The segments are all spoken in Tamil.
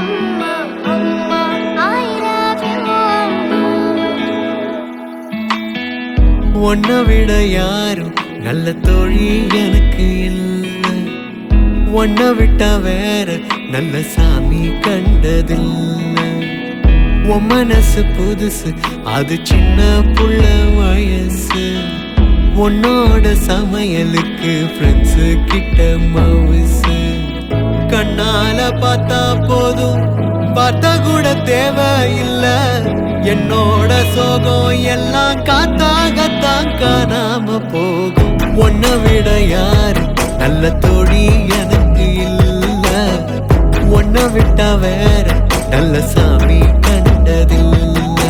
அம்மா அம்மா I love you உன்னை விட யாரும் நல்ல தோழி எனக்கு இல்லை உன்னை விட்டா வேற நல்ல சாமி கண்டதில்லை உன் மனசு புதுசு அது சின்ன புள்ள வயசு உன்னோட சமையலுக்கு ஃப்ரெண்ட்ஸு கிட்ட மவுசு கண்ணால பார்த்தா போதும் பார்த்தா கூட தேவையில்லை என்னோட சோகம் எல்லாம் காத்தாகத்தான் காணாம போகும் உன்னை விட யாரு நல்ல தோழி எனக்கு இல்ல உன்னை விட்டா வேற நல்ல சாமி கண்டதில்லை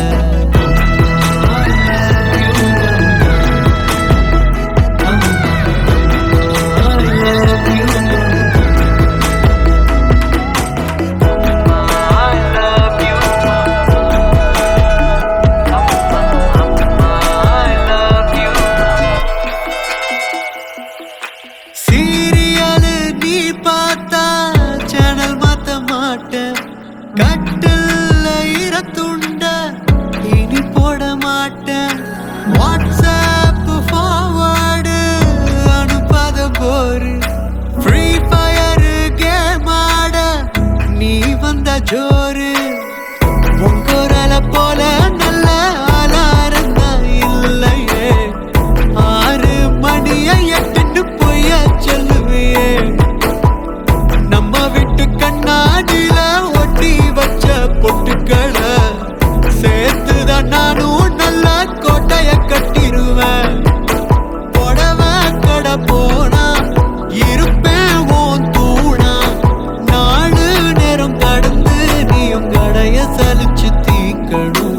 சீரியலு நீ பார்த்தா சேனல் மாத்த மாட்டேன் கட்டில்ல இரத்துண்ட இனி போட மாட்டேன் வாட்ஸ்அப் ஃபார்வர்டு அனுப்பாத போரு ஃப்ரீ ஃபயர் கேம் ஆட நீ வந்த ஜோரு உன் குரல போல நல்ல ஆளாரம் தான் இல்லையே ஆறு மணிய எட்டுன்னு பொய்ய சொல்லுவியே நம்ம விட்டு கண்ணாடியில ஒட்டி வச்ச பொட்டுக்களை சேர்த்துதான் நானும் நல்ல கோட்டைய கட்டிருவேன் புடவை கடை போனா இருப்பேன் உன் தூணா நாலு நேரம் கடந்து நீயும் கடைய சலிச்சு தீக்கணும்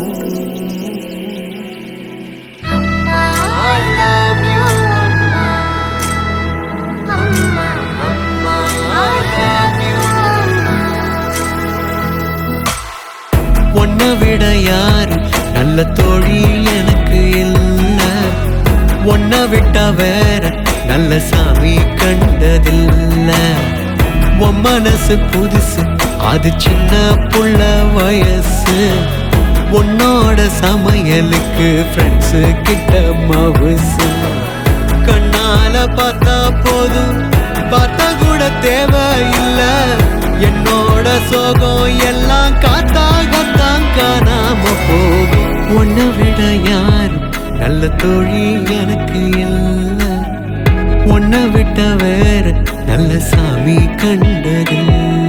அம்மா I love you அம்மா அம்மா I love you உன்னை விட யாரு நல்ல தோழி எனக்கு இல்ல உன்னை விட்டா வேற நல்ல சாமி கண்டதில்ல உன் மனசு புதுசு அது சின்ன புள்ள வயசு உன்னோட சமையலுக்கு ஃப்ரெண்ட்ஸு கிட்ட மவுசு கண்ணால பார்த்தா போதும் பார்த்தா கூட தேவையில்லை என்னோட சோகம் எல்லாம் காத்தாகத்தான் காணாம போகும் உன்னை விட யாரும் நல்ல தோழி எனக்கு இல்லை உன்னை விட்ட வேற நல்ல சாமி கண்டதில்லை